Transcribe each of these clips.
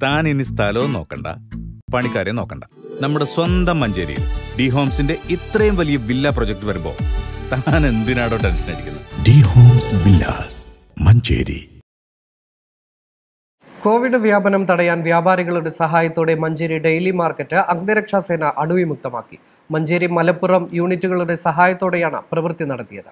താൻ ഇനി സ്ഥലവും നോക്കണ്ട പണിക്കാരെ നോക്കണ്ട നമ്മുടെ സ്വന്തം മഞ്ചേരിയിൽ ഡി ഹോംസിന്റെ ഇത്രയും വലിയ വില്ല പ്രൊജക്ട് വരുമ്പോ താൻ എന്തിനാടോ ടെൻഷൻ അടിക്കുന്നത് D homes villas Manjeri Covid വ്യാപനം തടയാൻ വ്യാപാരികളുടെ സഹായത്തോടെ മഞ്ചേരി ഡെയിലി മാർക്കറ്റ് അഗ്നിരക്ഷാ സേന അണുവിമുക്തമാക്കി മഞ്ചേരി മലപ്പുറം യൂണിറ്റുകളുടെ സഹായത്തോടെയാണ് പ്രവൃത്തി നടത്തിയത്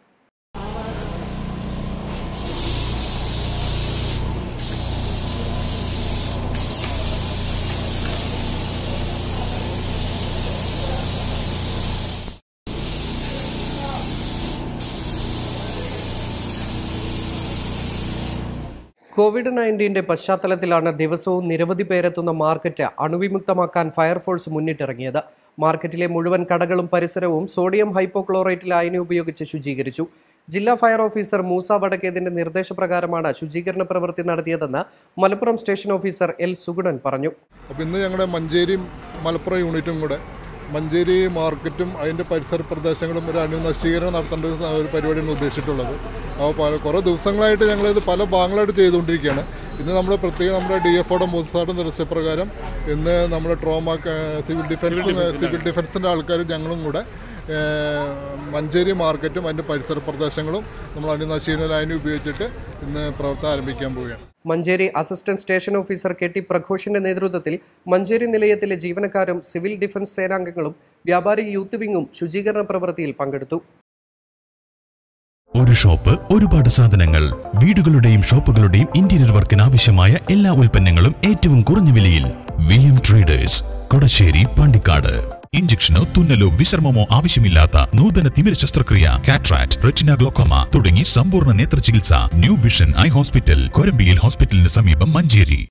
കോവിഡ് നയൻറ്റീന്റെ പശ്ചാത്തലത്തിലാണ് ദിവസവും നിരവധി പേരെത്തുന്ന മാർക്കറ്റ് അണുവിമുക്തമാക്കാൻ ഫയർഫോഴ്സ് മുന്നിട്ടിറങ്ങിയത് മാർക്കറ്റിലെ മുഴുവൻ കടകളും പരിസരവും സോഡിയം ഹൈപ്പോക്ലോറേറ്റ് ലായനി ഉപയോഗിച്ച് ശുചീകരിച്ചു ജില്ലാ ഫയർ ഓഫീസർ മൂസ വടക്കേതിന്റെ നിർദ്ദേശപ്രകാരമാണ് ശുചീകരണ പ്രവൃത്തി നടത്തിയതെന്ന് Malappuram station officer L Sugunan പറഞ്ഞു അപ്പോൾ ഇന്ന് ഞങ്ങളുടെ മഞ്ചേരി മലപ്പുറം യൂണിറ്റും കൂടെ മഞ്ചേരി മാർക്കറ്റും അതിൻ്റെ പരിസര പ്രദേശങ്ങളും ഒരു അണുനശീകരണം നടത്തേണ്ട ഒരു സ- ഒരു പരിപാടിയാണ് ഉദ്ദേശിച്ചിട്ടുള്ളത് അപ്പോൾ പല കുറേ ദിവസങ്ങളായിട്ട് ഞങ്ങളിത് പല ഭാഗങ്ങളായിട്ട് ചെയ്തുകൊണ്ടിരിക്കുകയാണ് ഇന്ന് നമ്മൾ പ്രത്യേകം നമ്മുടെ ഡി എഫോയുടെ മൂസായുടെ നിർദ്ദേശപ്രകാരം ഇന്ന് നമ്മൾ ട്രോമ സിവിൽ ഡിഫൻസും സിവിൽ ഡിഫൻസിൻ്റെ ആൾക്കാരും ഞങ്ങളും കൂടെ ഏഹ്, മഞ്ചേരി മാർക്കറ്റും അതിൻ്റെ പരിസര പ്രദേശങ്ങളും നമ്മൾ അണുനശീകരണ ലൈൻ ഉപയോഗിച്ചിട്ട് ഇന്ന് പ്രവർത്തനം ആരംഭിക്കാൻ പോവുകയാണ് Manjeri assistant station officer K T പ്രഘോഷിന്റെ നേതൃത്വത്തിൽ മഞ്ചേരി നിലയത്തിലെ ജീവനക്കാരും സിവിൽ ഡിഫൻസ് സേനാംഗങ്ങളും വ്യാപാരി യൂത്ത് വിങ്ങും ശുചീകരണ പ്രവൃത്തിയിൽ പങ്കെടുത്തു ഒരു ഷോപ്പ് ഒരുപാട് സാധനങ്ങൾ വീടുകളുടെയും ഷോപ്പുകളുടെയും ഇന്റീരിയർ വർക്കിന് ആവശ്യമായ എല്ലാ ഉൽപ്പന്നങ്ങളും ഏറ്റവും കുറഞ്ഞ വിലയിൽ V M traders Kodassery Pandikkad ഇഞ്ചക്ഷനോ തുന്നലോ വിശ്രമമോ ആവശ്യമില്ലാത്ത നൂതന തിമിര ശസ്ത്രക്രിയ കാട്രാക്ട് റെറ്റിന ഗ്ലോക്കോമ തുടങ്ങി സമ്പൂർണ്ണ നേത്ര ചികിത്സ ന്യൂ വിഷൻ ഐ ഹോസ്പിറ്റൽ കൊരമ്പിയിൽ ഹോസ്പിറ്റലിന് സമീപം മഞ്ചേരി